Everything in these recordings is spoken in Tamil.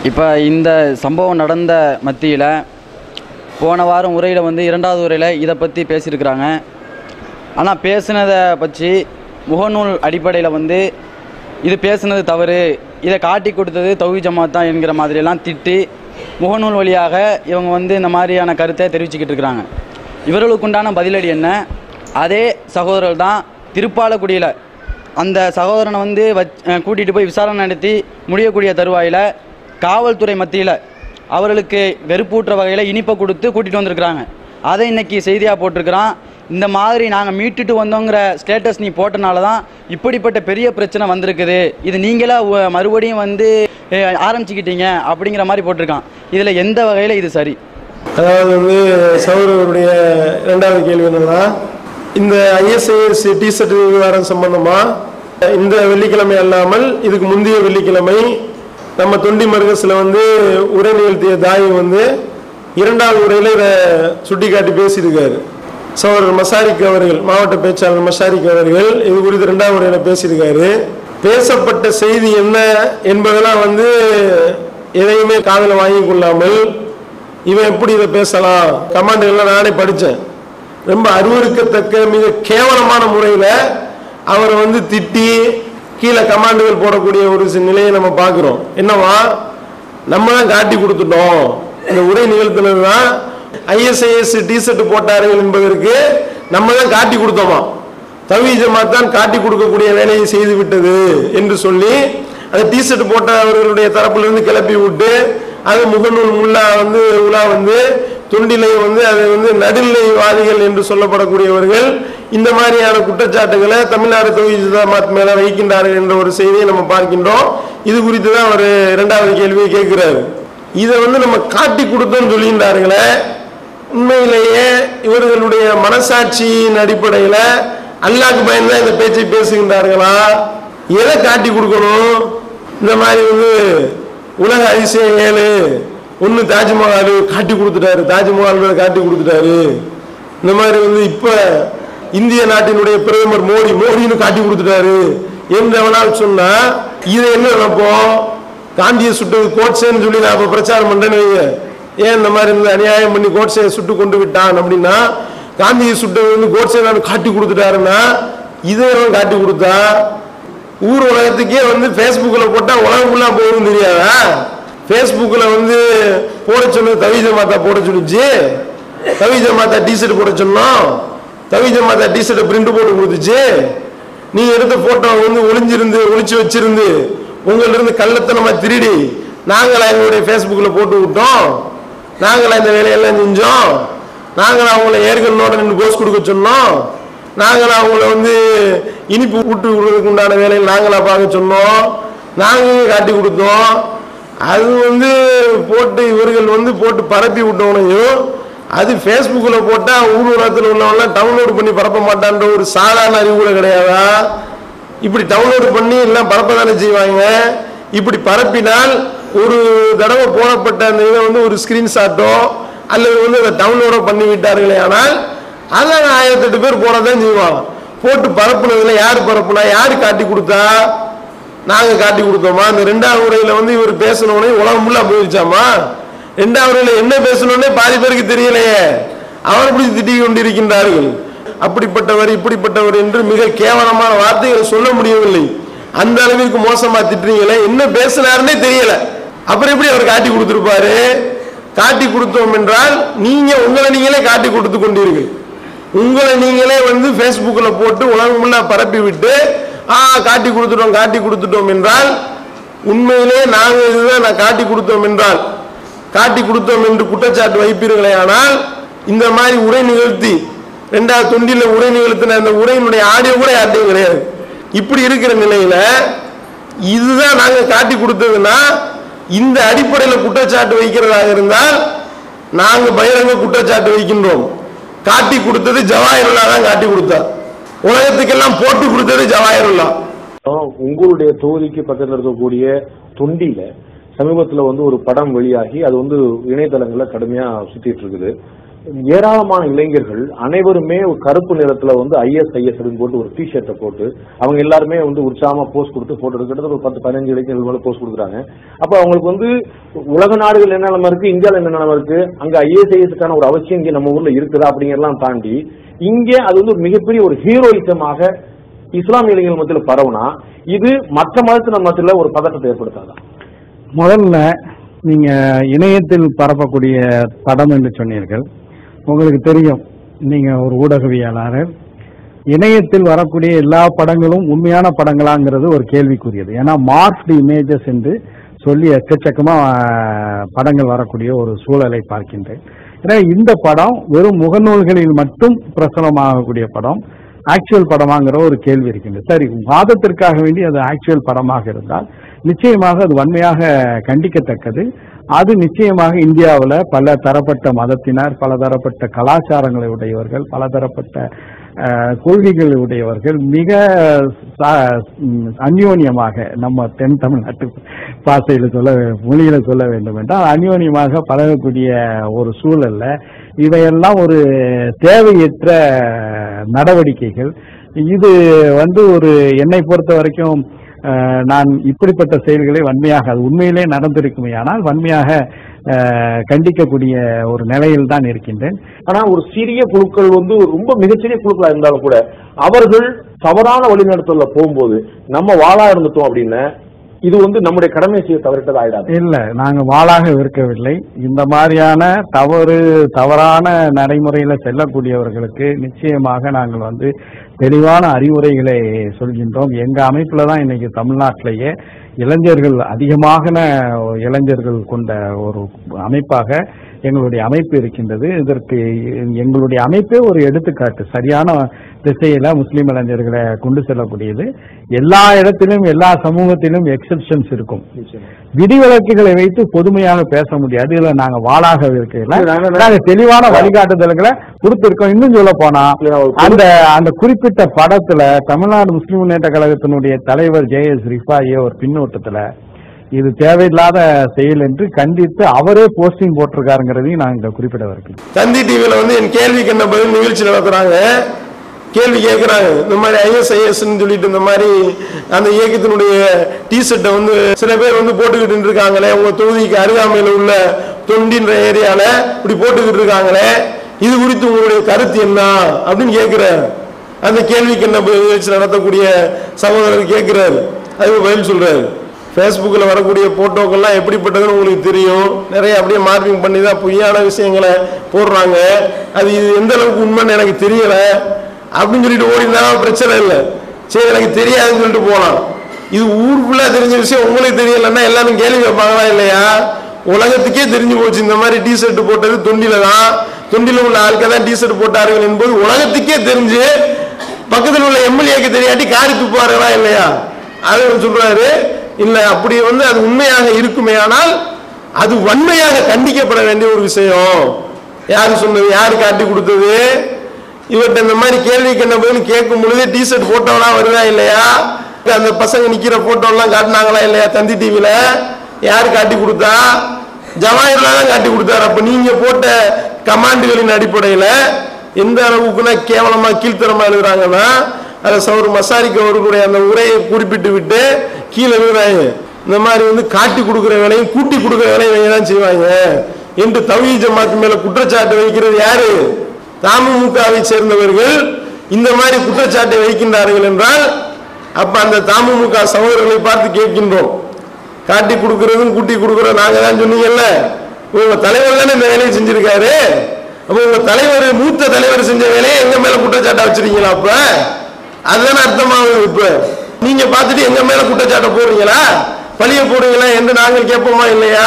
இப்போ இந்த சம்பவம் நடந்த மத்தியில் போன வாரம் உரையில் வந்து இரண்டாவது உரையில் இதை பற்றி பேசியிருக்கிறாங்க ஆனால் பேசுனதை பற்றி முகநூல் அடிப்படையில் வந்து இது பேசுனது தவறு இதை காட்டி கொடுத்தது தௌஹி ஜமாத் தான் என்கிற மாதிரியெல்லாம் திட்டி முகநூல் வழியாக இவங்க வந்து இந்த மாதிரியான கருத்தை தெரிவிச்சுக்கிட்டு இருக்கிறாங்க இவர்களுக்கு உண்டான பதிலடி என்ன அதே சகோதரர் தான் திருப்பாலக்குடியில் அந்த சகோதரனை வந்து வச் கூட்டிகிட்டு போய் விசாரணை நடத்தி முடியக்கூடிய தருவாயில் காவல்துறை மத்தியில் அவர்களுக்கு வெறுப்பூட்டுற வகையில் இனிப்பை கொடுத்து கூட்டிகிட்டு வந்திருக்கிறாங்க அதை இன்னைக்கு செய்தியாக போட்டிருக்கிறான் இந்த மாதிரி நாங்கள் மீட்டுட்டு வந்தோங்கிற ஸ்டேட்டஸ் நீ போட்டனால தான் இப்படிப்பட்ட பெரிய பிரச்சனை வந்திருக்குது இது நீங்களா உ- மறுபடியும் வந்து அஹ், ஆரம்பிச்சுக்கிட்டீங்க அப்படிங்கிற மாதிரி போட்டிருக்கான் இதில் எந்த வகையில் இது சரி அதாவது வந்து சௌரவருடைய இரண்டாவது கேள்வி என்னன்னா இந்த ஐஎஸ்ஐஎஸ் டிஷர்ட் விவகாரம் சம்பந்தமா இந்த வெள்ளிக்கிழமை அல்லாமல் இதுக்கு முந்தைய வெள்ளிக்கிழமை நம்ம தொண்டி மருகஸில் வந்து உரை நிகழ்த்திய தாய் வந்து இரண்டாவது உரையில் இதை சுட்டிக்காட்டி பேசியிருக்காரு சௌரர் மசாரிக் அவர்கள் மாவட்ட பேச்சாளர் மசாரிக் அவர்கள் இது குறித்து இரண்டாவது உரையில் பேசியிருக்காரு பேசப்பட்ட செய்தி என்ன என்பதெல்லாம் வந்து எதையுமே காதில் வாங்கிக் கொள்ளாமல் இவன் எப்படி இதை பேசலாம் கமாண்டுகள்லாம் நானே படித்தேன் ரொம்ப அருவருக்கத்தக்க மிக கேவலமான முறையில் அவரை வந்து திட்டி கீழே கமாண்டுகள் போடக்கூடிய ஒரு சி- நிலையை நம்ம பார்க்குறோம் என்னவா நம்ம தான் காட்டி கொடுத்துட்டோம் இந்த உரை நிகழ்த்தினது தான் ஐஎஸ்ஐஎஸ் டிஷர்ட் போட்டார்கள் என்பதற்கு நம்ம தான் காட்டி கொடுத்தோமா தவி ஜமாத் தான் காட்டி கொடுக்கக்கூடிய வேலையை செய்து விட்டது என்று சொல்லி அந்த டிஷர்ட் போட்ட அவர்களுடைய தரப்பிலிருந்து கிளப்பி விட்டு அது முகநூல் முல்லா வந்து உலா வந்து தொண்டிலை வந்து அது வந்து நடுநிலைவாதிகள் என்று சொல்லப்படக்கூடியவர்கள் இந்த மாதிரியான குற்றச்சாட்டுகளை தமிழ்நாடு தொகுதி ஜமாத் மேல வைக்கின்றார்கள் என்ற ஒரு செய்தியை நம்ம பார்க்கின்றோம் இது குறித்து தான் அவர் இரண்டாவது கேள்வியை கேட்கிறாரு இதை வந்து நம்ம காட்டி கொடுத்தோம்னு சொல்லியிருந்தார்களே உண்மையிலேயே இவர்களுடைய மனசாட்சியின் அடிப்படையில் அல்லாஹ்க்கு பயந்து இந்த பேச்சை பேசுகின்றார்களா எதை காட்டி கொடுக்கணும் இந்த மாதிரி வந்து உலக அதிசயம் ஏழு ஒன்று தாஜ்மஹால் காட்டி கொடுத்துட்டாரு தாஜ்மஹால் காட்டி கொடுத்துட்டாரு இந்த மாதிரி வந்து இப்போ இந்திய நாட்டினுடைய பிரதமர் மோடி மோடின்னு காட்டி கொடுத்துட்டாரு என்று அவனால் சொன்னா இதை என்ன நினைப்போம் காந்தியை சுட்டது கோட்சேன்னு சொல்லி நான் இப்போ பிரச்சாரம் பண்றேன்னு வைங்க ஏன் இந்த மாதிரி இந்த அநியாயம் பண்ணி கோட்சேயை சுட்டு கொண்டு விட்டான் அப்படின்னா காந்தியை சுட்டது வந்து கோட்சே நான் காட்டி கொடுத்துட்டாருன்னா இதை அவன் காட்டி கொடுத்தா ஊர் உலகத்துக்கே வந்து ஃபேஸ்புக்கில் போட்டால் உலகம் ஃபுல்லாக போகும் தெரியாதா ஃபேஸ்புக்கில் வந்து போட சொன்னது தவிஜ மாதா போட சொல்லிச்சு தவிஜ மாதா டிஷர்ட் போட சொன்னோம் தவிஜ மாதா டிஷர்ட்டை பிரிண்ட் போட்டு கொடுத்துச்சு நீ எடுத்த போட்டோ வந்து ஒளிஞ்சிருந்து ஒளிச்சு வச்சிருந்து உங்கள்ட்ட இருந்து கள்ளத்தனமா திருடி நாங்களா எங்களுடைய ஃபேஸ்புக்கில் போட்டு விட்டோம் நாங்களா இந்த வேலையெல்லாம் செஞ்சோம் நாங்களா அவங்கள ஏற்கனோட நின்று போஸ் கொடுக்க சொன்னோம் நாங்களா அவங்கள வந்து இனிப்பு விட்டு விடுறதுக்கு உண்டான வேலையை நாங்களா பார்க்க சொன்னோம் நாங்களே காட்டி கொடுத்தோம் அது வந்து போட்டு இவர்கள் வந்து போட்டு பரப்பி விட்டவனையும் அது ஃபேஸ்புக்கில் போட்டால் ஊர் உலகத்தில் உள்ளவங்களாம் டவுன்லோட் பண்ணி பரப்ப மாட்டான்ற ஒரு சாதாரண அறிவு கூட கிடையாதா இப்படி டவுன்லோட் பண்ணி எல்லாம் பரப்ப தானே செய்வாங்க இப்படி பரப்பினால் ஒரு தடவை போடப்பட்ட அந்த இதை வந்து ஒரு ஸ்கிரீன்ஷாட்டோ அல்லது வந்து அதை டவுன்லோடோ பண்ணி விட்டார்களே ஆனால் அதை ஆயிரத்தெட்டு பேர் போடத்தான் செய்வாங்க போட்டு பரப்புனதுல யார் பரப்புனா யார் காட்டி கொடுத்தா நாங்க காட்டி கொடுத்தோமா இந்த ரெண்டாவது உரையில வந்து இவர் பேசணும்னே உலகம் ஃபுல்லா போயிருச்சாமா ரெண்டாவது உரையில என்ன பேசணும்னே பாதி பேருக்கு தெரியலையே அவர் இப்படி திட்டிக் கொண்டிருக்கின்றார்கள் அப்படிப்பட்டவர் இப்படிப்பட்டவர் என்று மிக கேவலமான வார்த்தைகளை சொல்ல முடியவில்லை அந்த அளவிற்கு மோசமா திட்டுறீங்களே என்ன பேசினாருன்னே தெரியல அப்புறம் எப்படி அவர் காட்டி கொடுத்திருப்பாரு காட்டி கொடுத்தோம் என்றால் நீங்க உங்களை நீங்களே காட்டி கொடுத்து கொண்டீர்கள் உங்களை நீங்களே வந்து ஃபேஸ்புக்கில் போட்டு உலகம் ஃபுல்லா பரப்பி விட்டு ஆ காட்டி கொடுத்துட்டோம் காட்டி கொடுத்துட்டோம் என்றால் உண்மையிலே நாங்கள் இதுதான் நான் காட்டி கொடுத்தோம் என்றால் காட்டி கொடுத்தோம் என்று குற்றச்சாட்டு வைப்பீர்களே ஆனால் இந்த மாதிரி உரை நிகழ்த்தி ரெண்டாவது தொண்டில உரை நிகழ்த்தின அந்த உரையினுடைய ஆடியோ கூட யார்ட்டையும் கிடையாது இப்படி இருக்கிற நிலையில இதுதான் நாங்க காட்டி கொடுத்ததுன்னா இந்த அடிப்படையில் குற்றச்சாட்டு வைக்கிறதாக இருந்தால் நாங்க பகிரங்க குற்றச்சாட்டு வைக்கின்றோம் காட்டி கொடுத்தது ஜவாஹிருல்லா தான் காட்டி கொடுத்தார் உலகத்துக்கெல்லாம் போட்டு கொடுத்தது ஜவாஹிருல்லா உங்களுடைய தொகுதிக்கு பக்கத்தில் இருக்கக்கூடிய தொண்டியில சமீபத்துல வந்து ஒரு படம் வெளியாகி அது வந்து இணையதளங்கள்ல கடுமையா சுத்திட்டு இருக்குது ஏராளமான இளைஞர்கள் அனைவருமே ஒரு கருப்பு நிறத்துல வந்து ஐஎஸ் ஐஎஸ் போட்டு ஒரு டி ஷர்ட்டை போட்டு அவங்க எல்லாருமே வந்து உற்சாகமா போஸ்ட் கொடுத்து போட்டோ எடுக்கிறது ஒரு பத்து பதினஞ்சு இளைஞர்கள் மேல போஸ்ட் கொடுக்குறாங்க அப்ப அவங்களுக்கு வந்து உலக நாடுகள் என்ன நிலைமை இருக்கு இந்தியாவில் என்ன நிலைமை இருக்கு அங்க ஐஎஸ் ஐஎஸ்க்கான ஒரு அவசியம் இங்க நம்ம ஊர்ல இருக்குதா அப்படிங்கறதெல்லாம் தாண்டி இங்கே அது வந்து ஒரு மிகப்பெரிய ஒரு ஹீரோயிசமாக இஸ்லாமிய இளைஞர்கள் மத்தியில் பரவுனா இது மற்ற மதத்தினர் மத்தியில் ஒரு பதட்டத்தை ஏற்படுத்தாதா முதல்ல நீங்க இணையத்தில் பரப்பக்கூடிய படம் என்று சொன்னீர்கள் உங்களுக்கு தெரியும் நீங்க ஒரு ஊடகவியலாளர் இணையத்தில் வரக்கூடிய எல்லா படங்களும் உண்மையான படங்களாங்கிறது ஒரு கேள்விக்குரியது ஏன்னா மார்க்டு இமேஜஸ் என்று சொல்லி எக்கச்சக்கமா அஹ், படங்கள் வரக்கூடிய ஒரு சூழலை பார்க்கின்றேன் ஏன்னா இந்த படம் வெறும் முகநூல்களில் மட்டும் பிரசுரமாகக்கூடிய படம் ஆக்சுவல் படமாங்கிற ஒரு கேள்வி இருக்கின்றது சரி வாதத்திற்காக வேண்டி அது ஆக்சுவல் படமாக இருந்தால் நிச்சயமாக அது வன்மையாக கண்டிக்கத்தக்கது அது நிச்சயமாக இந்தியாவில் பல தரப்பட்ட மதத்தினர் பல தரப்பட்ட கலாச்சாரங்களை உடையவர்கள் பல தரப்பட்ட அஹ், கொள்கைகளை உடையவர்கள் மிக ச- ம், அந்யோன்யமாக நம்ம தென் தமிழ்நாட்டு பாசையில சொல்ல வே- மொழியில சொல்ல வேண்டும் என்றால் அந்யோன்யமாக பழகக்கூடிய ஒரு சூழல்ல இவையெல்லாம் ஒரு தேவையற்ற நடவடிக்கைகள் இது வந்து ஒரு என்னை பொறுத்த வரைக்கும் அஹ், நான் இப்படிப்பட்ட செயல்களை வன்மையாக அது உண்மையிலே நடந்திருக்குமே ஆனால் வன்மையாக அஹ், கண்டிக்கக்கூடிய ஒரு நிலையில் தான் இருக்கின்றேன் ஆனா ஒரு சிறிய குழுக்கள் வந்து ரொம்ப மிகச்சிறிய குழுக்களா இருந்தாலும் கூட அவர்கள் தவறான வழிநடத்தல போகும்போது நம்ம வாளா இருந்துட்டோம் அப்படின்னு இது வந்து நம்முடைய கடமை செய்ய தவறிட்டது ஆயிடாது இல்ல நாங்க வாளாக இருக்கவில்லை இந்த மாதிரியான தவறு தவறான நடைமுறையில செல்லக்கூடியவர்களுக்கு நிச்சயமாக நாங்கள் வந்து தெளிவான அறிவுரைகளை சொல்கின்றோம் எங்க அமைப்புல தான் இன்னைக்கு தமிழ்நாட்டிலேயே இளைஞர்கள் அதிகமான இளைஞர்கள் கொண்ட ஒரு அமைப்பாக எங்களுடைய அமைப்பு இருக்கின்றது இதற்கு எங்களுடைய அமைப்பே ஒரு எடுத்துக்காட்டு சரியான திசையில முஸ்லிம் இளைஞர்களை கொண்டு செல்லக்கூடியது எல்லா இடத்திலும் எல்லா சமூகத்திலும் எக்ஸெப்ஷன்ஸ் இருக்கும் விதிவிலக்குகளை வைத்து பொதுமையாக பேச முடியாது இதுல நாங்க வாளாக இருக்கையில நாங்க- நாங்க தெளிவான வழிகாட்டுதல்களை கொடுத்திருக்கோம் இன்னும் சொல்ல போனா இல்ல, ஒரு அந்த அந்த குறிப்பிட்ட படத்துல தமிழ்நாடு முஸ்லிம் முன்னேற்ற கழகத்தினுடைய தலைவர் ஜே எஸ் ரிஃபாயே ஒரு பின்னோட்டத்துல இது தேவையில்லாத செயல் என்று கண்டித்து அவரே போஸ்டிங் போட்டிருக்காருங்கிறதையும் நான் இங்க குறிப்பிட வரேன் தந்தி டிவியில வந்து என் கேள்விக்கு என்ன பதில் நிகழ்ச்சி நடத்துறாங்க கேள்வி கேட்கறாங்க இந்த மாதிரி ஐஎஸ்ஐஎஸ் சொல்லிட்டு இந்த மாதிரி அந்த இயக்கத்தினுடைய டி ஷர்ட்டை வந்து சில பேர் வந்து போட்டுக்கிட்டு இருக்காங்களே உங்க தொகுதிக்கு அருகாமையில் உள்ள தொண்டின்ற ஏரியால இப்படி போட்டுக்கிட்டு இருக்காங்களே இது குறித்து உங்களுடைய கருத்து என்ன அப்படின்னு கேட்கிறார் அந்த கேள்விக்கு என்ன பதில் நிகழ்ச்சி நடத்தக்கூடிய சகோதரர் கேட்கிறாரு அதுக்கு பதில் சொல்றாரு ஃபேஸ்புக்கில் வரக்கூடிய போட்டோக்கள்லாம் எப்படிப்பட்டதுன்னு உங்களுக்கு தெரியும் நிறைய அப்படியே மார்க்கிங் பண்ணி தான் பொய்யான விஷயங்களை போடுறாங்க அது இது எந்த அளவுக்கு உண்மைன்னு எனக்கு தெரியல அப்படின்னு சொல்லிட்டு ஓடினா பிரச்சனை இல்லை சரி எனக்கு தெரியாதுன்னு சொல்லிட்டு போகலாம் இது ஊர் ஃபுல்லாக தெரிஞ்ச விஷயம் உங்களுக்கு தெரியலன்னா எல்லாரும் கேள்வி வைப்பாங்களா இல்லையா உலகத்துக்கே தெரிஞ்சு போச்சு இந்த மாதிரி டி ஷர்ட் போட்டது தொண்டில தான் தொண்டில உள்ள ஆட்கள் தான் டி ஷர்ட் போட்டார்கள் என்பது உலகத்துக்கே தெரிஞ்சு பக்கத்தில் உள்ள எம்எல்ஏக்கு தெரியாட்டி காரி துப்புவார்களா இல்லையா அது சொல்றாரு இல்ல அப்படி வந்து அது உண்மையாக இருக்குமே ஆனால் அது வன்மையாக கண்டிக்கப்பட வேண்டிய ஒரு விஷயம் யாரு சொன்னது யாரு காட்டி கொடுத்தது இவர்கிட்ட இந்த மாதிரி கேள்விக்கு என்ன பதில் கேட்கும் பொழுது டி ஷர்ட் போட்டோலாம் வருதா இல்லையா அந்த பசங்க நிக்கிற போட்டோலாம் காட்டினாங்களா இல்லையா தந்தி டிவில யாரு காட்டி கொடுத்தா ஜவாஹர்லா தான் காட்டி கொடுத்தாரு அப்ப நீங்க போட்ட கமாண்டுகளின் அடிப்படையில எந்த அளவுக்குன்னா கேவலமா கீழ்த்தரமா எழுதுறாங்கன்னா அதை சௌர் மசாரிக்கு அவர்களுடைய அந்த உரையை குறிப்பிட்டு விட்டு கீழே எழுதுறாங்க இந்த மாதிரி வந்து காட்டி கொடுக்குற வேலையும் கூட்டி கொடுக்குற வேலையும் இவங்க தான் செய்வாங்க என்று தவி ஜமாத் மேல குற்றச்சாட்டு வைக்கிறது யாரு தமுமுகவை சேர்ந்தவர்கள் இந்த மாதிரி குற்றச்சாட்டை வைக்கின்றார்கள் என்றால் அப்ப அந்த தமுமுக சகோதரர்களை பார்த்து கேட்கின்றோம் காட்டி கொடுக்கறதும் கூட்டி கொடுக்கறதும் நாங்க தான் சொன்னீங்கல்ல உங்க தலைவர் தானே இந்த வேலையை செஞ்சிருக்காரு அப்ப உங்க தலைவர் மூத்த தலைவர் செஞ்ச வேலையை எங்க மேல குற்றச்சாட்டை வச்சிருக்கீங்களா அப்ப அதுதானே அர்த்தமாகுது இப்ப நீங்க பார்த்துட்டு எங்க மேல குற்றச்சாட்டை போடுறீங்களா பழிய போடுறீங்களா என்று நாங்கள் கேட்போமா இல்லையா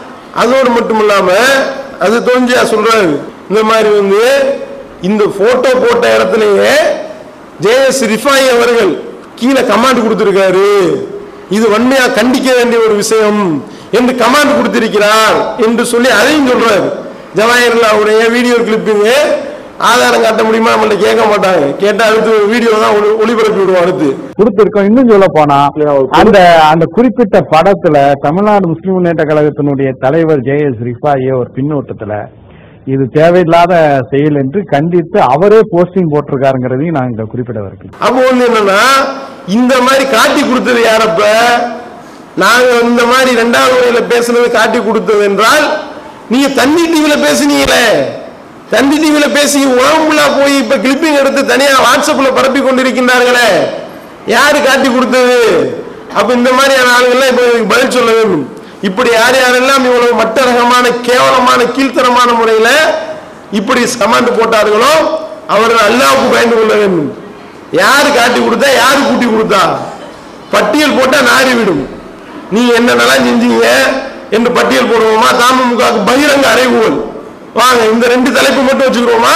அதோடு மட்டும் இல்லாம அது தோஞ்சியா சொல்றாரு இந்த மாதிரி வந்து இந்த போட்டோ போட்ட இடத்துலயே ஜேஎஸ் ரிஃபாய் அவர்கள் கீழே கமாண்ட் கொடுத்திருக்காரு இது வன்மையா கண்டிக்க வேண்டிய ஒரு விஷயம் என்று கமாண்ட் கொடுத்திருக்கிறார் என்று சொல்லி அதையும் சொல்றாரு ஜவாஹர்லாவுடைய வீடியோ கிளிப்பிங்கு ஆதாரம் காட்ட முடியுமா நம்மள்ட்ட கேட்க மாட்டாங்க கேட்டா அடுத்து வீடியோ தான் ஒளி- ஒளிபரப்பி விடுவோம் அடுத்து கொடுத்திருக்கோம் இன்னும் சொல்ல போனா இல்ல, ஒரு அந்த அந்த குறிப்பிட்ட படத்துல தமிழ்நாடு முஸ்லிம் முன்னேற்ற கழகத்தினுடைய தலைவர் ஜே எஸ் ரிஃபாயே ஒரு பின்னோட்டத்துல இது தேவையில்லாத செயல் என்று கண்டித்து அவரே போஸ்டிங் போட்டிருக்காருங்கிறதையும் நான் இங்க குறிப்பிட வரேன் அப்போ வந்து என்னன்னா இந்த மாதிரி காட்டி கொடுத்தது யாரப்ப நாங்க இந்த மாதிரி ரெண்டாவது முறையில பேசுனது காட்டி கொடுத்தது என்றால் நீங்க தண்ணி டிவில பேசுனீங்களே தந்தி டிவில பேசி உலகமுல்லா போய் இப்ப கிளிப்பிங் எடுத்து தனியா வாட்ஸ்அப்ல பரப்பி கொண்டிருக்கின்றார்களே யாரு காட்டி கொடுத்தது அப்ப இந்த மாதிரியான ஆளுங்கள்லாம் இப்ப இதுக்கு பதில் சொல்ல வேண்டும் இப்படி யார் யாரெல்லாம் இவ்வளவு மட்டரகமான கேவலமான கீழ்த்தரமான முறையில இப்படி கமாண்ட் போட்டார்களோ அவர்கள் அல்லாவுக்கு பயந்து கொள்ள வேண்டும் யாரு காட்டி கொடுத்தா யாரு கூட்டி கொடுத்தா பட்டியல் போட்டா நாரி விடும் நீ என்னென்னலாம் செஞ்சீங்க என்று பட்டியல் போடுவோமா தமுக பகிரங்க அறைகூவல் வாங்க இந்த ரெண்டு தலைப்பு மட்டும் வச்சுக்கிறோமா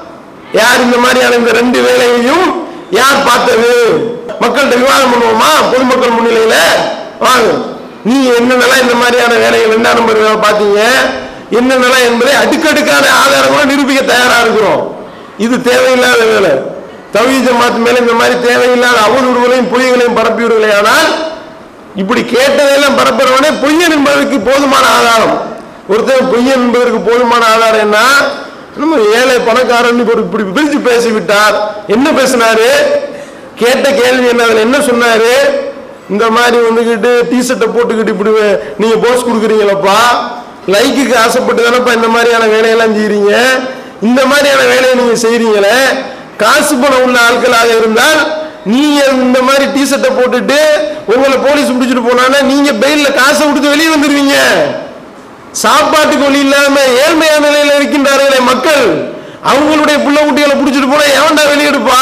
யார் இந்த மாதிரியான இந்த ரெண்டு வேலையையும் யார் பார்த்தது மக்கள்கிட்ட விவாதம் பண்ணுவோமா பொதுமக்கள் முன்னிலையில வாங்க நீ என்னென்னலாம் இந்த மாதிரியான வேலைகள் ரெண்டாம் நம்பர் வேலை பார்த்தீங்க என்னென்னலாம் என்பதை அடுக்கடுக்கான ஆதாரங்களை நிரூபிக்க தயாரா இருக்கிறோம் இது தேவையில்லாத வேலை தவி ஜமாத் மேல இந்த மாதிரி தேவையில்லாத அவதூறுகளையும் பொய்களையும் பரப்பிவிடுங்களே ஆனால் இப்படி கேட்டதையெல்லாம் பரப்புறவனே பொய்யன் என்பதற்கு போதுமான ஆதாரம் ஒருத்தன் பொய்யன் என்பதற்கு போதுமான ஆதாரம் என்ன நம்ம ஏழை பணக்காரன் இப்ப இப்படி பிரிச்சு பேசிவிட்டார் என்ன பேசினாரு கேட்ட கேள்வி என்ன அதுல என்ன சொன்னாரு இந்த மாதிரி வந்துகிட்டு டிஷர்ட்டை போட்டுக்கிட்டு இப்படி வே- நீங்க போஸ் கொடுக்குறீங்களப்பா லைக்குக்கு ஆசைப்பட்டு தானப்பா இந்த மாதிரியான வேலையெல்லாம் செய்றீங்க இந்த மாதிரியான வேலையை நீங்க செய்றீங்களே காசு பணம் உள்ள ஆட்களாக இருந்தால் நீங்க இந்த மாதிரி டிஷர்ட்டை போட்டுட்டு உங்களை போலீஸ் பிடிச்சிட்டு போனாங்கன்னா நீங்க பெயில்ல காசை கொடுத்து வெளியே வந்துருவீங்க சாப்பாட்டுக்கு வழி இல்லாம ஏழ்மையான நிலையில இருக்கின்றார்களே மக்கள் அவங்களுடைய புள்ள குட்டிகளை பிடிச்சிட்டு போனா எவன்டா வெளியெடுப்பா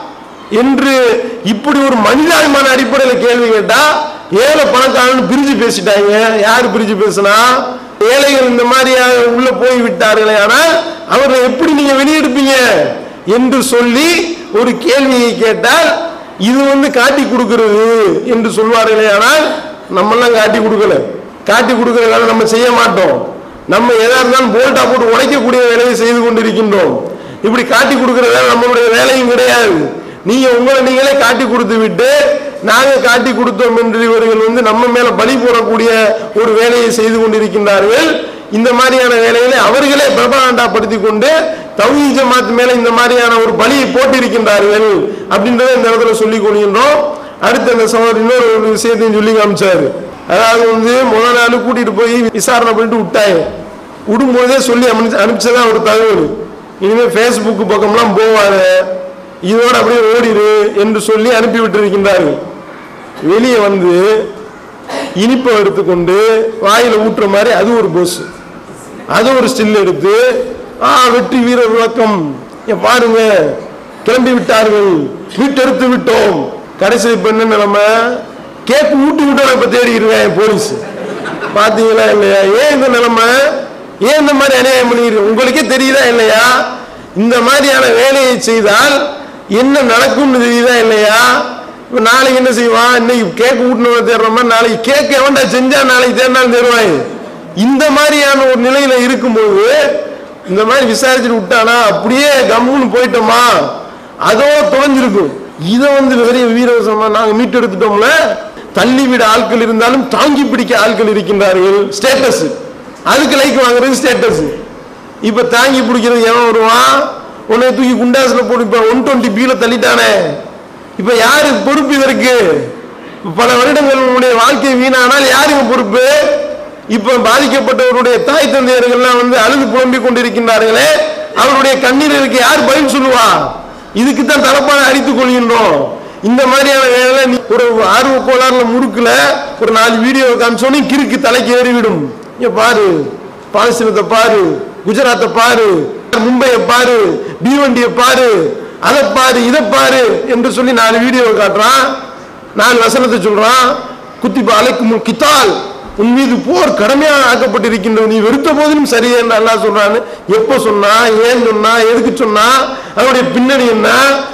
என்று இப்படி ஒரு மனிதாபிமான அடிப்படையில் கேள்வி கேட்டா ஏழை பணக்காரன் பிரிஞ்சு பேசிட்டாங்க யாரு பிரிஞ்சு பேசினா ஏழைகள் இந்த மாதிரி உள்ள போய் விட்டார்களே ஆனால் அவர்களை எப்படி நீங்க வெளியெடுப்பீங்க என்று சொல்லி ஒரு கேள்வியை கேட்டால் இது வந்து காட்டி கொடுக்கிறது என்று சொல்வார்களே ஆனால் நம்மெல்லாம் காட்டி கொடுக்கல காட்டி கொடுக்கிற வேலை நம்ம செய்ய மாட்டோம் நம்ம எதா இருந்தாலும் போல்டா போட்டு உடைக்கக்கூடிய வேலையை செய்து கொண்டிருக்கின்றோம் இப்படி காட்டி கொடுக்கிற வேலை நம்மளுடைய வேலையும் கிடையாது நீங்க உங்களை நீங்களே காட்டி கொடுத்து விட்டு நாங்க காட்டி கொடுத்தோம் என்று இவர்கள் வந்து நம்ம மேல பலி போடக்கூடிய ஒரு வேலையை செய்து கொண்டிருக்கின்றார்கள் இந்த மாதிரியான வேலைகளை அவர்களே பிரபலாண்டாப்படுத்தி கொண்டு தௌஹீ ஜமாத் மேல இந்த மாதிரியான ஒரு பலியை போட்டிருக்கின்றார்கள் அப்படின்றத இந்த இடத்துல சொல்லிக் கொள்கின்றோம் அடுத்து அந்த சகோதரர் இன்னொரு ஒரு விஷயத்தையும் சொல்லி காமிச்சாரு அதாவது வந்து முதல் நாள் கூட்டிட்டு போய் விசாரணை பண்ணிட்டு விட்டாங்க விடும்போதே சொல்லி அனுப்பிச்சு அனுப்பிச்சதா ஒரு தகவல் இனிமே ஃபேஸ்புக் பக்கம்லாம் போவாரு இதோட அப்படியே ஓடிடு என்று சொல்லி அனுப்பி விட்டிருக்கின்றார்கள் வெளியே வந்து இனிப்பை எடுத்துக்கொண்டு வாயில ஊட்டுற மாதிரி அது ஒரு போஸ் அது ஒரு ஸ்டில் எடுத்து ஆ வெற்றி வீரர் விளக்கம் இங்க பாருங்க கிளம்பி விட்டார்கள் மீட்டெடுத்து விட்டோம் கடைசி இப்ப என்ன நிலைமை கேக் ஊட்டி விட்டோம் இப்ப தேடி இருக்கேன் போலீஸ் பாத்தீங்களா இல்லையா ஏன் இந்த நிலைமை ஏன் இந்த மாதிரி அநியாயம் பண்ணிருக்கு உங்களுக்கே தெரியுதா இல்லையா இந்த மாதிரியான வேலையை செய்தால் என்ன நடக்கும்னு தெரியுதா இல்லையா இப்ப நாளைக்கு என்ன செய்வான் இன்னைக்கு கேக் ஊட்டினவங்க தேடுற மாதிரி நாளைக்கு கேக் எவன்டா செஞ்சா நாளைக்கு தேடினாலும் தேடுவாங்க இந்த மாதிரியான ஒரு நிலையில இருக்கும்போது இந்த மாதிரி விசாரிச்சுட்டு விட்டானா அப்படியே கம்முன்னு போயிட்டோமா அதோ தொலைஞ்சிருக்கும் இதை வந்து பெரிய வீரவசமா நாங்க மீட்டெடுத்துட்டோம்ல தள்ளி விட ஆட்கள் இருந்தாலும் தாங்கி பிடிக்க ஆட்கள் இருக்கின்றார்கள் ஸ்டேட்டஸ் அதுக்கு லைக் வாங்குறது ஸ்டேட்டஸ் இப்ப தாங்கி பிடிக்கிறது எவன் வருவான் உன்னை தூக்கி குண்டாசுல போட்டு இப்ப ஒன் டுவெண்ட்டி பில தள்ளிட்டானே இப்ப யாரு பொறுப்பு இதற்கு பல வருடங்கள் உன்னுடைய வாழ்க்கை வீணானால் யாருங்க பொறுப்பு இப்ப பாதிக்கப்பட்டவருடைய தாய் தந்தையர்கள்லாம் வந்து அழுது புலம்பிக் கொண்டிருக்கின்றார்களே அவருடைய கண்ணீருக்கு யார் பதில் சொல்லுவா இதுக்கு தான் தலப்பான அடித்துக் கொள்கின்றோம் இந்த மாதிரியான வேலை நீ ஒரு ஆர்வ கோளாறுல முறுக்குல ஒரு நாலு வீடியோ காமிச்சோன்னே கிறுக்கு தலைக்கு ஏறிவிடும் இங்க பாரு பாலஸ்தீனத்தை பாரு குஜராத்தை பாரு மும்பையை பாரு பீவண்டியை பாரு அதை பாரு இதை பாரு என்று சொல்லி நாலு வீடியோ காட்டுறான் நாலு வசனத்தை சொல்றான் குத்திபா அலைக்கும் கித்தால் உன் மீது போர் கடமையாக ஆக்கப்பட்டிருக்கின்றது நீ வெறுத்த போதிலும் சரி என்று அல்லாஹ் சொல்றான்னு எப்ப சொன்னா ஏன் சொன்னா எதுக்கு சொன்னா அதனுடைய பின்னணி என்ன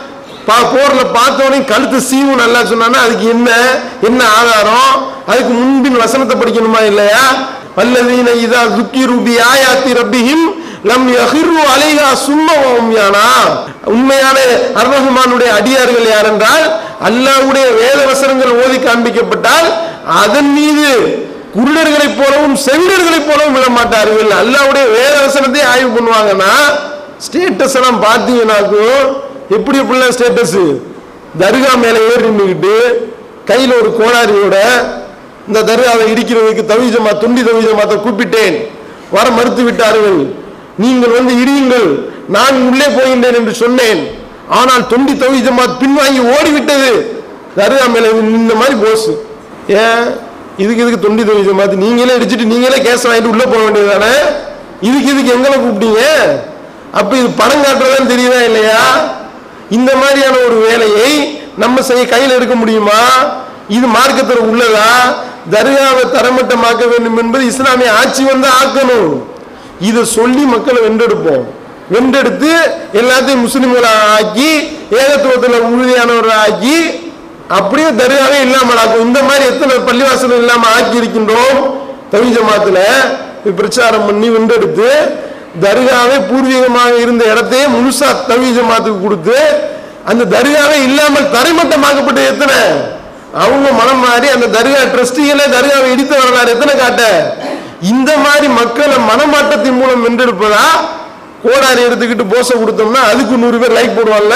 பா- போர்ல பார்த்தவனே கழுத்து சீவு நல்லா சொன்னான்னா அதுக்கு என்ன என்ன ஆதாரம் அதுக்கு முன்பின் வசனத்தை படிக்கணுமா இல்லையா வல்லதீன இதா துக்கி ரூபி ஆயாத்தி ரப்பிஹிம் லம் யஹிரு அலைஹா சும்மவம் யானா உண்மையான அர்ரஹ்மானுடைய அடியார்கள் யார் என்றால் அல்லாஹ்வுடைய வேத வசனங்கள் ஓதி காண்பிக்கப்பட்டால் அதன் மீது குருடர்களைப் போலவும் செவிடர்களைப் போலவும் விட மாட்டார்கள் அல்லாவுடைய வேத வசனத்தை ஆய்வு பண்ணுவாங்கன்னா ஸ்டேட்டஸ் எல்லாம் பார்த்தீங்கன்னாக்கும் எப்படி எப்படிலாம் ஸ்டேட்டஸ் தர்கா மேல ஏறி நின்றுக்கிட்டு கையில ஒரு கோடாரியோட இந்த தர்காவை இடிக்கிறதுக்கு தவிஜமா துண்டி தவிஜமாத்தை கூப்பிட்டேன் வர மறுத்து விட்டார்கள் நீங்கள் வந்து இடியுங்கள் நான் உள்ளே போகின்றேன் என்று சொன்னேன் ஆனால் தொண்டி தவிஜமாத் பின்வாங்கி ஓடிவிட்டது தர்கா மேல இந்த மாதிரி போஸ் ஏன் இதுக்கு இதுக்கு தொண்டி தவிஜமாத் நீங்களே இடிச்சிட்டு நீங்களே கேஸ் வாங்கிட்டு உள்ள போக வேண்டியதுதானே இதுக்கு இதுக்கு எங்களை கூப்பிட்டீங்க அப்ப இது பணம் காட்டுறதான்னு தெரியுதா இல்லையா இந்த மாதிரியான ஒரு வேலையை நம்ம செய்ய கையில் எடுக்க முடியுமா இது மார்க்கத்தில் உள்ளதா தர்காவை தரமட்டமாக்க வேண்டும் என்பது இஸ்லாமிய ஆட்சி வந்து ஆக்கணும் இதை சொல்லி மக்களை வென்றெடுப்போம் வென்றெடுத்து எல்லாத்தையும் முஸ்லிம்களை ஆக்கி ஏகத்துவத்தில் உறுதியானவரை ஆக்கி அப்படியே தர்காவே இல்லாமல் ஆக்கும் இந்த மாதிரி எத்தனை பள்ளிவாசல் இல்லாம ஆக்கி இருக்கின்றோம் தவி ஜமாத்துல இப்ப பிரச்சாரம் பண்ணி வென்றெடுத்து தர்காவே பூர்வீகமாக இருந்த இடத்தையே முழுசா தவி ஜமாத்துக்கு கொடுத்து அந்த தர்காவே இல்லாமல் தரைமட்டமாக்கப்பட்ட எத்தனை அவங்க மனம் மாறி அந்த தர்கா ட்ரஸ்டிகளே தர்காவை இடித்து வரலாறு எத்தனை காட்ட இந்த மாதிரி மக்களை மனமாற்றத்தின் மூலம் வென்றெடுப்பதா கோடாரி எடுத்துக்கிட்டு போச கொடுத்தோம்னா அதுக்கு நூறு பேர் லைக் போடுவாங்கல்ல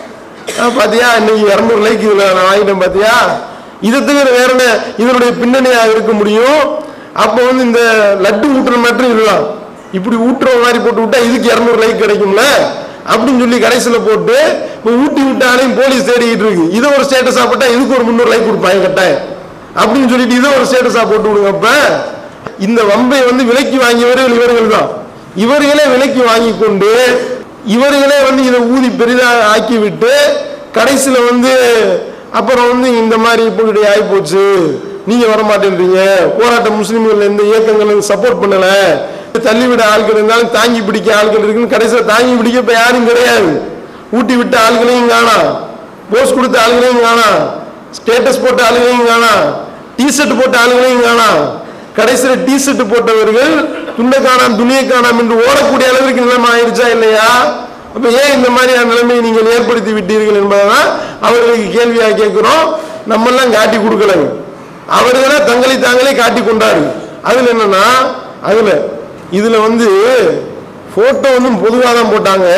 ஆ, பாத்தியா இன்னைக்கு இரநூறு லைக் இதுல நான் வாங்கிட்டேன் பாத்தியா இதை தவிர வேற என்ன இதனுடைய பின்னணியாக இருக்க முடியும் அப்போ வந்து இந்த லட்டு ஊட்டுற மட்டும் இதுதான் இப்படி ஊட்டுற மாதிரி போட்டு விட்டா இதுக்கு இரநூறு லைக் கிடைக்கும்ல அப்படின்னு சொல்லி கடைசியில் போட்டு இப்போ ஊட்டி விட்டாலையும் போலீஸ் தேடிக்கிட்டு இருக்கு இதை ஒரு ஸ்டேட்டஸா போட்டா இதுக்கு ஒரு முந்நூறு லைக் கொடுப்பாங்க கட்டாயம் அப்படின்னு சொல்லிட்டு இதை ஒரு ஸ்டேட்டஸா போட்டு விடுங்க அப்ப இந்த வம்பை வந்து விலைக்கு வாங்கியவர்கள் இவர்கள் தான் இவர்களே விலைக்கு வாங்கி கொண்டு இவர்களே வந்து இதை ஊதி பெரிதாக ஆக்கி விட்டு கடைசியில வந்து அப்புறம் வந்து இந்த மாதிரி இப்படி ஆகி போச்சு நீங்க வர மாட்டேன்றீங்க போராட்ட முஸ்லிம்கள் எந்த இயக்கங்களும் சப்போர்ட் பண்ணல தள்ளிவிட ஆட்கள் இருந்தாலும் தாங்கி பிடிக்க ஆட்கள் இருக்குன்னு கடைசியில தாங்கி பிடிக்க இப்ப யாரும் கிடையாது ஊட்டி விட்ட ஆள்களையும் காணாம் போஸ் கொடுத்த ஆளுகளையும் காணாம் ஸ்டேட்டஸ் போட்ட ஆளுகளையும் காணாம் டிஷர்ட் போட்ட ஆளுகளையும் காணாம் கடைசியில் டிஷர்ட் போட்டவர்கள் துண்டை காணாம் துணியை காணாம் என்று ஓடக்கூடிய அளவிற்கு நிலைமை ஆயிடுச்சா இல்லையா அப்ப ஏன் இந்த மாதிரியான நிலைமையை நீங்கள் ஏற்படுத்தி விட்டீர்கள் என்பதான் அவர்களுக்கு கேள்வியாக கேட்கிறோம் நம்ம எல்லாம் காட்டி கொடுக்கலங்க அவர்களே தங்களை தாங்களே காட்டி கொண்டாரு அதுல என்னன்னா அதுல இதுல வந்து போட்டோ வந்து பொதுவாக தான் போட்டாங்க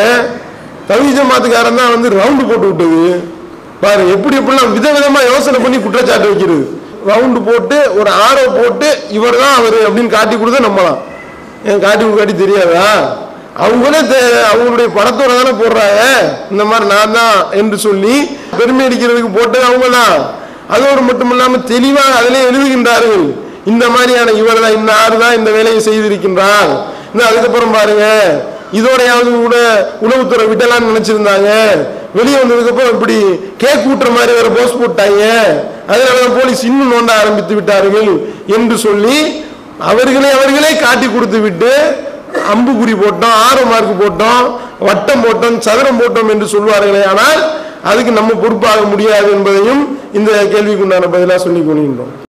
தவி ஜமாத்துக்காரன் தான் வந்து ரவுண்டு போட்டு விட்டது பாரு எப்படி எப்படிலாம் விதவிதமா யோசனை பண்ணி குற்றச்சாட்டு வைக்கிறது ரவுண்டு போட்டு ஒரு ஆரோ போட்டு இவர் தான் அவர் அப்படின்னு காட்டி கொடுத்தா நம்பலாம் ஏன் காட்டி காட்டி தெரியாதா அவங்களே தே- அவங்களுடைய படத்தோட தானே போடுறாங்க இந்த மாதிரி நான் தான் என்று சொல்லி பெருமை அடிக்கிறதுக்கு போட்டது அவங்க தான் அதோடு மட்டும் இல்லாம தெளிவாக அதிலே எழுதுகின்றார்கள் இந்த மாதிரியான இவர் தான் இந்த ஆறு தான் இந்த வேலையை செய்திருக்கின்றார் இந்த அதுக்கப்புறம் பாருங்க இதோடையாவது கூட உணவுத்துறை விடலாம்னு நினைச்சிருந்தாங்க வெளியே வந்ததுக்கு அப்புறம் இப்படி கேக் ஊட்டுற மாதிரி வேற போஸ்ட் போட்டாங்க அதனால போலீஸ் இன்னும் நோண்ட ஆரம்பித்து விட்டார்கள் என்று சொல்லி அவர்களே அவர்களே காட்டி கொடுத்து விட்டு அம்புக்குறி போட்டோம் ஆறு மார்க் போட்டோம் வட்டம் போட்டோம் சதுரம் போட்டோம் என்று சொல்வார்களே ஆனால் அதுக்கு நம்ம பொறுப்பாக முடியாது என்பதையும் இந்த கேள்விக்குண்டான பதிலாக சொல்லிக் கொள்கின்றோம்